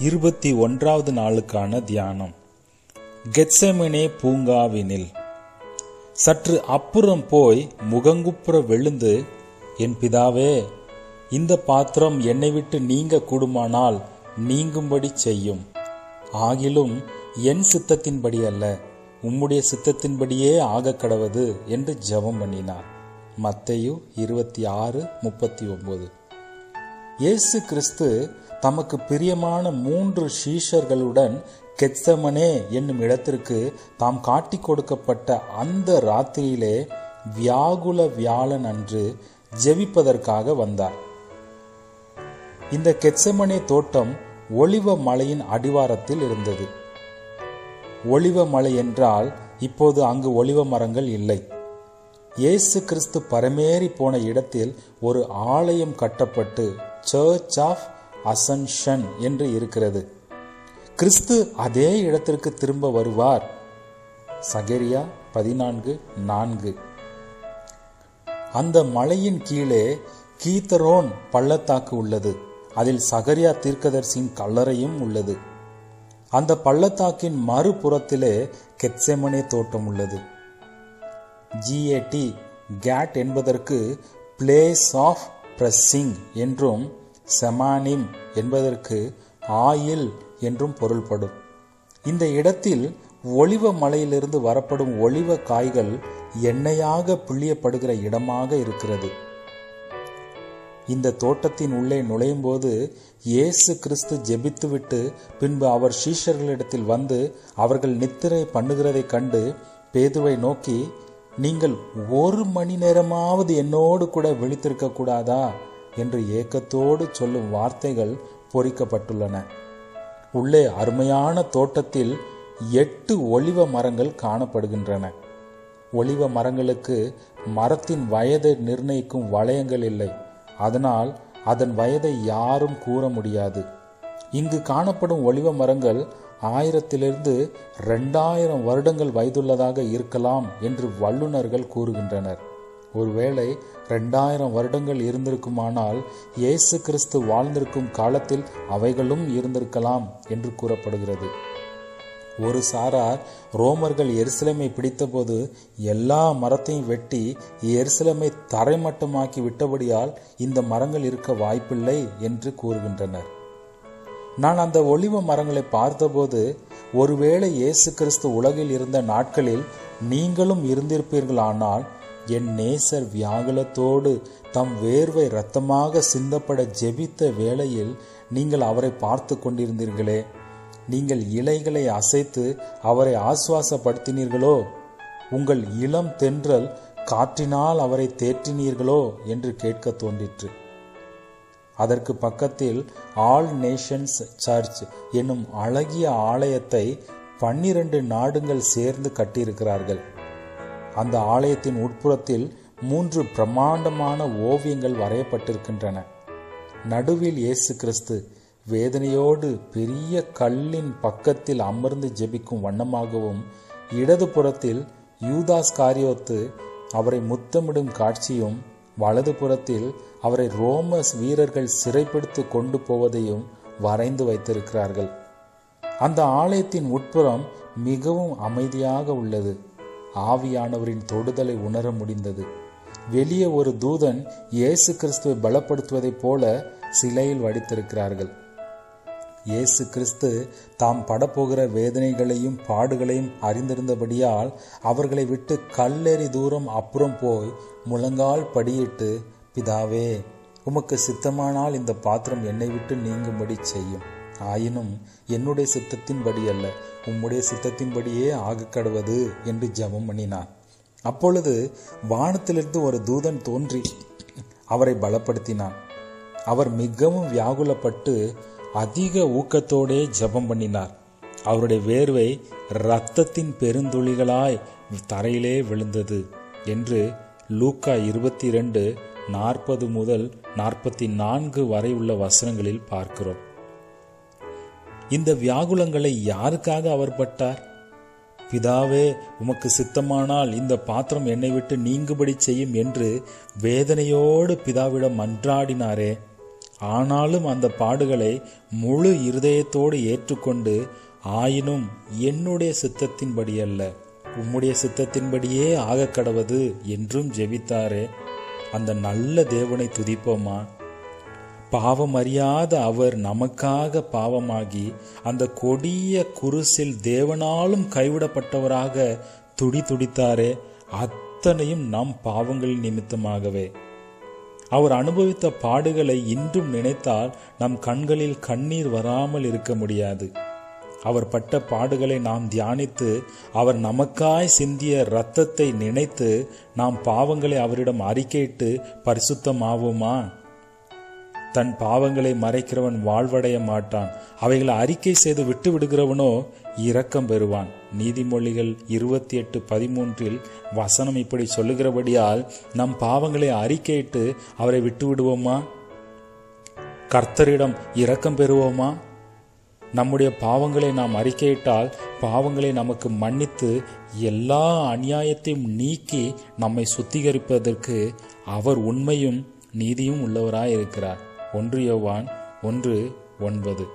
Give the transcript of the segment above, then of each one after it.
இருபத்தி ஒன்றாவது நாளுக்கான தியானம் கெட்செமனே பூங்காவினில் சற்று அப்புறம் போய் முகங்குப்புற விழுந்து என் பிதாவே இந்த பாத்திரம் என்னை விட்டு நீங்க கூடுமானால் நீங்கும்படி செய்யும் ஆகிலும் என் சித்தத்தின்படி அல்ல உம்முடைய சித்தத்தின்படியே ஆக கடவது என்று ஜெபம் பண்ணினார் மத்தேயு இருபத்தி ஆறு முப்பத்தி ஒன்பது இயேசு கிறிஸ்து தமக்கு பிரியமான மூன்று சீஷர்களுடன் கெத்சமனே என்னும் இடத்திற்கு தாம் காட்டிக் கொடுக்கப்பட்ட அந்த ராத்திரியிலே வியாகுல வியாழன் அன்று ஜெபிப்பதற்காக வந்தார் இந்த கெத்சமனே தோட்டம் ஒளிவ மலையின் அடிவாரத்தில் இருந்தது ஒளிவ மலை என்றால் இப்போது அங்கு ஒளிவ மரங்கள் இல்லை இயேசு கிறிஸ்து பரமேறி போன இடத்தில் ஒரு ஆலயம் கட்டப்பட்டு சர்ச் ஆஃப் அசன்ஷன் என்று இருக்கிறது கிறிஸ்து அதே இடத்திற்கு திரும்ப வருவார் சகரியா பதினான்கு நான்கு அந்த மலையின் கீழே கீத்தரோன் பள்ளத்தாக்கு உள்ளது அதில் சகரியா தீர்க்கதர்சியின் கல்லறையும் உள்ளது அந்த பள்ளத்தாக்கின் மறுபுறத்திலே கெட்செமனே தோட்டம் உள்ளது ஜிஏடி கேட் என்பதற்கு பிளேஸ் ஆஃப் பிரஸ்ஸிங் என்றும் செமானிம் என்பதற்கு ஆயில் என்றும் பொருள்படும் இந்த இடத்தில் ஒளிவ மலையிலிருந்து வரப்படும் ஒளிவ காய்கள் எண்ணெயாக பிழியப்படுகிற இடமாக இருக்கிறது இந்த தோட்டத்தின் உள்ளே நுழையும் போது இயேசு கிறிஸ்து ஜெபித்துவிட்டு பின்பு அவர் சீஷர்களிடத்தில் வந்து அவர்கள் நித்திரை பண்ணுகிறதைக் கண்டு பேதுவை நோக்கி நீங்கள் ஒரு மணி நேரமாவது என்னோடு கூட விழித்திருக்க கூடாதா என்று ஏக்கத்தோடு சொல்லும் வார்த்தைகள் பொறிக்கப்பட்டுள்ளன உள்ளே அருமையான தோட்டத்தில் எட்டு ஒளிவ மரங்கள் காணப்படுகின்றன ஒளிவ மரங்களுக்கு மரத்தின் வயதை நிர்ணயிக்கும் வளையங்கள் இல்லை அதனால் அதன் வயதை யாரும் கூற முடியாது இங்கு காணப்படும் ஒளிவ மரங்கள் ஆயிரத்திலிருந்து ரெண்டாயிரம் வருடங்கள் வயதுள்ளதாக இருக்கலாம் என்று வல்லுநர்கள் கூறுகின்றனர் ஒருவேளை ரெண்டாயிரம் வருடங்கள் இருந்திருக்குமானால் இயேசு கிறிஸ்து வாழ்ந்திருக்கும் காலத்தில் அவைகளும் இருந்திருக்கலாம் என்று கூறப்படுகிறது ஒரு சாரார் ரோமர்கள் எருசலேமை பிடித்தபோது எல்லா மரத்தையும் வெட்டி எருசலேமை தரைமட்டமாக்கி விட்டபடியால் இந்த மரங்கள் இருக்க வாய்ப்பில்லை என்று கூறுகின்றனர் நான் அந்த ஒளிவ மரங்களை பார்த்தபோது ஒருவேளை இயேசு கிறிஸ்து உலகில் இருந்த நாட்களில் நீங்களும் இருந்திருப்பீர்களானால் என் நேசர் வியாகுலத்தோடு தம் வேர்வை இரத்தமாக சிந்தப்பட ஜெபித்த வேளையில் நீங்கள் அவரை பார்த்து கொண்டிருந்தீர்களே நீங்கள் இலைகளை அசைத்து அவரை ஆசுவாசப்படுத்தினீர்களோ உங்கள் இளம் தென்றல் காற்றினால் அவரை தேற்றினீர்களோ என்று கேட்க தோன்றிற்று அதற்கு பக்கத்தில் ஆல் நேஷன்ஸ் சர்ச் என்னும் அழகிய ஆலயத்தை பன்னிரண்டு நாடுகள் சேர்ந்து கட்டியிருக்கிறார்கள் அந்த ஆலயத்தின் உட்புறத்தில் மூன்று பிரம்மாண்டமான ஓவியங்கள் வரையப்பட்டிருக்கின்றன நடுவில் இயேசு கிறிஸ்து வேதனையோடு பெரிய கல்லின் பக்கத்தில் அமர்ந்து ஜெபிக்கும் வண்ணமாகவும் இடது புறத்தில் யூதாஸ் காரியோத்து அவரை முத்தமிடும் காட்சியும் வலது புறத்தில் அவரை ரோமஸ் வீரர்கள் சிறைப்படுத்தி கொண்டு போவதையும் வரைந்து வைத்திருக்கிறார்கள் அந்த ஆலயத்தின் உட்புறம் மிகவும் அமைதியாக உள்ளது ஆவியானவரின் தொடுதலை உணர முடிந்தது வெளியே ஒரு தூதன் இயேசு கிறிஸ்துவை பலப்படுத்துவதைப் போல சிலையில் வடித்திருக்கிறார்கள் இயேசு கிறிஸ்து தாம் படப்போகிற வேதனைகளையும் பாடுகளையும் அறிந்திருந்தபடியால் அவர்களை விட்டு கல்லெறி தூரம் அப்புறம் போய் முழங்கால் படியிட்டு பிதாவே உமக்கு சித்தமானால் இந்த பாத்திரம் என்னை விட்டு நீங்கும்படி செய்யும் ஆயினும் என்னுடைய சித்தத்தின்படி அல்ல உம்முடைய சித்தத்தின்படியே ஆக கடவது என்று ஜபம் பண்ணினார் அப்பொழுது வானத்திலிருந்து ஒரு தூதன் தோன்றி அவரை பலப்படுத்தினான் அவர் மிகவும் வியாகுலப்பட்டு அதிக ஊக்கத்தோடே ஜபம் பண்ணினார் அவருடைய வேர்வை இரத்தத்தின் பெருந்துளிகளாய் தரையிலே விழுந்தது என்று லூக்கா இருபத்தி இரண்டு நாற்பது முதல் நாற்பத்தி நான்கு வரை உள்ள வசனங்களில் பார்க்கிறோம் இந்த வியாகுலங்களை யாருக்காக அவர் பட்டார் பிதாவே உமக்கு சித்தமானால் இந்த பாத்திரம் என்னை விட்டு நீங்குபடி செய்யும் என்று வேதனையோடு பிதாவிடம் மன்றாடினாரே ஆனாலும் அந்த பாடுகளை முழு இருதயத்தோடு ஏற்றுக்கொண்டு ஆயினும் என்னுடைய சித்தத்தின்படி அல்ல உம்முடைய சித்தத்தின்படியே ஆக கடவது என்றும் ஜெபித்தாரே அந்த நல்ல தேவனை துதிப்போமா பாவம் அறியாத அவர் நமக்காக பாவமாகி அந்த கொடிய குருசில் தேவனாலும் கைவிடப்பட்டவராக துடி துடித்தாரே அத்தனையும் நம் பாவங்களின் நிமித்தமாகவே அவர் அனுபவித்த பாடுகளை இன்றும் நினைத்தால் நம் கண்களில் கண்ணீர் வராமல் இருக்க முடியாது அவர் பட்ட பாடுகளை நாம் தியானித்து அவர் நமக்காய் சிந்திய இரத்தத்தை நினைத்து நாம் பாவங்களை அவரிடம் அறிக்கையிட்டு பரிசுத்தமாவோமா தன் பாவங்களை மறைக்கிறவன் வாழ்வடைய மாட்டான் அவைகளை அறிக்கை செய்து விட்டு விடுகிறவனோ இரக்கம் பெறுவான் நீதிமொழிகள் இருபத்தி எட்டு பதிமூன்றில் வசனம் இப்படி சொல்லுகிறபடியால் நம் பாவங்களை அறிக்கையிட்டு அவரை விட்டு விடுவோமா கர்த்தரிடம் இரக்கம் பெறுவோமா நம்முடைய பாவங்களை நாம் அறிக்கையிட்டால் பாவங்களை நமக்கு மன்னித்து எல்லா அநியாயத்தையும் நீக்கி நம்மை சுத்திகரிப்பதற்கு அவர் உண்மையும் நீதியும் உள்ளவராய் இருக்கிறார் ஒன்று யோவான் ஒன்று ஒன்பது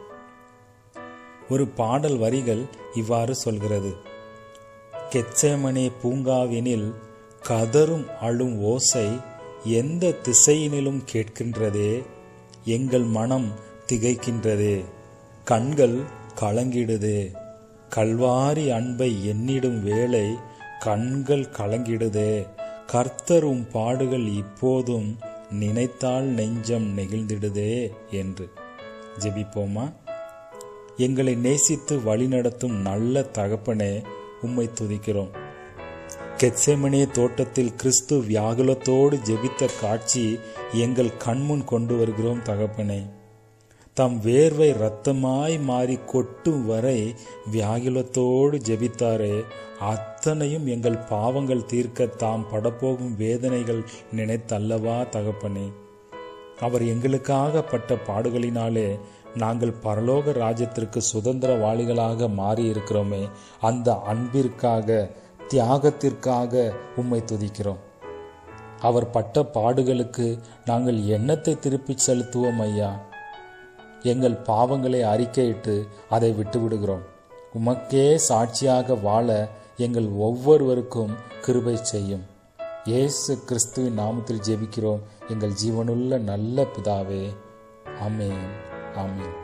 ஒரு பாடல் வரிகள் இவ்வாறு சொல்கிறது கெச்சேமனே பூங்காவினில் கதரும் அழும் ஓசை எந்த திசையினிலும் கேட்கின்றதே எங்கள் மனம் திகைக்கின்றதே கண்கள் கலங்கிடுதே கல்வாரி அன்பை எண்ணிடும் வேளை கண்கள் கலங்கிடுதே கர்த்தரும் பாடுகள் இப்போதும் நினைத்தால் நெஞ்சம் நெகிழ்ந்திடுதே என்று ஜெபிப்போமா எங்களை நேசித்து வழிநடத்தும் நல்ல தகப்பனே உம்மை துதிக்கிறோம் கெட்செமனே தோட்டத்தில் கிறிஸ்து வியாகுலத்தோடு ஜெபித்த காட்சி எங்கள் கண்முன் கொண்டு வருகிறோம் தகப்பனே தம் வேர்வை இரத்தமாய் மாறி கொட்டும் வரை வியாகுலத்தோடு ஜெபித்தாரே அத்தனையும் எங்கள் பாவங்கள் தீர்க்க தாம் படப்போகும் வேதனைகள் நினைத்தல்லவா தகப்பனே அவர் எங்களுக்காக பட்ட பாடுகளினாலே நாங்கள் பரலோக ராஜ்யத்திற்கு சுதந்திரவாளிகளாக மாறி இருக்கிறோமே அந்த அன்பிற்காக தியாகத்திற்காக உம்மை துதிக்கிறோம் அவர் பட்ட பாடுகளுக்கு நாங்கள் எண்ணத்தை திருப்பிச் செலுத்துவோம் ஐயா எங்கள் பாவங்களை அறிக்கையிட்டு அதை விட்டுவிடுகிறோம் உமக்கே சாட்சியாக வாழ எங்கள் ஒவ்வொருவருக்கும் கிருபை செய்யும் இயேசு கிறிஸ்துவின் நாமத்தில் ஜெபிக்கிறோம் எங்கள் ஜீவனுள்ள நல்ல பிதாவே ஆமேன் ஆமேன்